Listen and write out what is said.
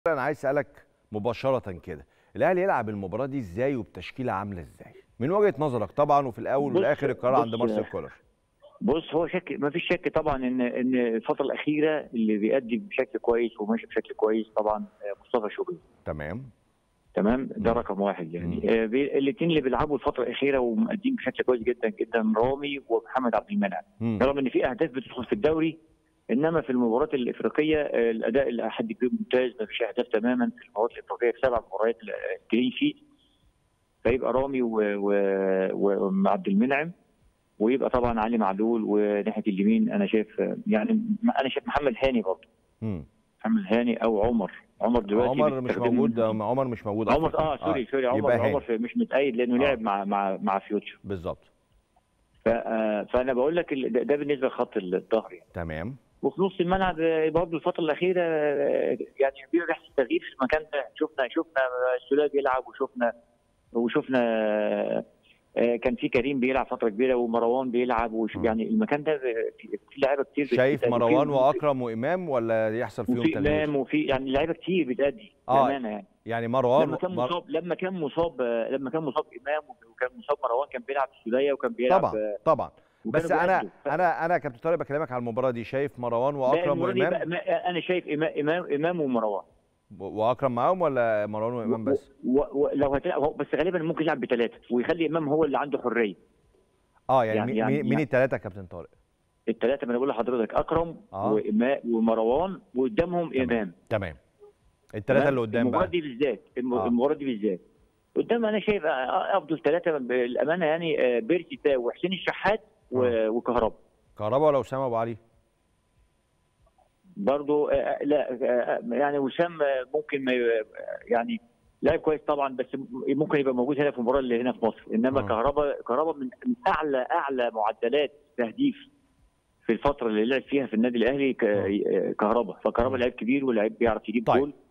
انا عايز اسالك مباشره كده الاهلي يلعب المباراه دي ازاي وبتشكيله عامله ازاي من وجهه نظرك طبعا وفي الاول بص- والاخر القرار عند بص- مارسيل كولر بص هو شك ما فيش شك طبعا ان ان الفتره الاخيره اللي بيأدي بشكل كويس وماشي بشكل كويس طبعا آه، مصطفى شوبير تمام تمام ده مم. رقم واحد مم. يعني الاثنين اللي بيلعبوا الفتره الاخيره ومأدين بشكل كويس جدا جدا رامي ومحمد عبد المنعم مم. رغم ان في اهداف بتدخل في الدوري انما في المباريات الافريقيه آه، الاداء الى حد كبير ممتاز ما فيش اهداف تماما في المباريات الافريقيه في سبع مباريات كلين شيت فيبقى رامي و- و- وعبد المنعم ويبقى طبعا علي معلول وناحيه اليمين انا شايف آه، يعني انا شايف محمد هاني برضه مم. محمد هاني او عمر عمر دلوقتي عمر مش بيستخدمه- موجود عمر مش موجود عمر أصلاً. اه سوري سوري عمر يبقى هاني. عمر في- مش متأيد لانه آه. لعب مع مع مع فيوتشر بالظبط ف- آه، فانا بقول لك ال- ده ده بالنسبه لخط الظهر يعني تمام وفي نص الملعب آه، برضه الفتره الاخيره آه، يعني بيحصل تغيير في المكان ده شفنا شفنا السوليه بيلعب وشفنا وشفنا آه، آه، كان في كريم بيلعب فتره كبيره ومروان بيلعب وش م. يعني المكان ده في في لعيبه كتير شايف بتأدي. مروان وفي- واكرم وامام ولا يحصل فيهم وفي تغيير امام وفي يعني لعيبه كتير بتأدي آه. بامانه يعني يعني مروان لما كان مر- مصاب لما كان مصاب لما كان مصاب امام وكان مصاب مروان كان بيلعب السوليه وكان بيلعب طبعا طبعا وكانوا بس انا بيأدوا. انا انا كابتن طارق بكلمك على المباراه دي شايف مروان لا، واكرم المرة دي وامام بقى- ما- انا شايف امام امام امام ومروان واكرم معاهم ولا مروان وامام بس و- و- لو هتلعب بس غالبا ممكن يلعب بثلاثه ويخلي امام هو اللي عنده حريه اه يعني, يعني- مين- يعني- مين مين يعني- الثلاثه يا كابتن طارق الثلاثه ما انا بقول لحضرتك اكرم آه. وإما- ومروان وقدامهم تمام. امام تمام الثلاثه اللي قدام المباراه بقى دي بالذات الم- آه. المباراه دي بالذات قدام انا شايف آه، افضل ثلاثه بالامانه يعني آه، بيرسي تاو وحسين الشحات و- وكهربا كهربا ولا اسامه ابو علي برضو آه، لا آه، يعني وسام آه، ممكن ما ي- يعني لاعب كويس طبعا بس ممكن يبقى موجود هنا في المباراه اللي هنا في مصر انما آه. كهربا كهربا من من اعلى اعلى معدلات تهديف في الفتره اللي لعب فيها في النادي الاهلي ك- آه. آه، كهربا فكهربا آه. لعيب كبير ولاعيب بيعرف يجيب طيب. جول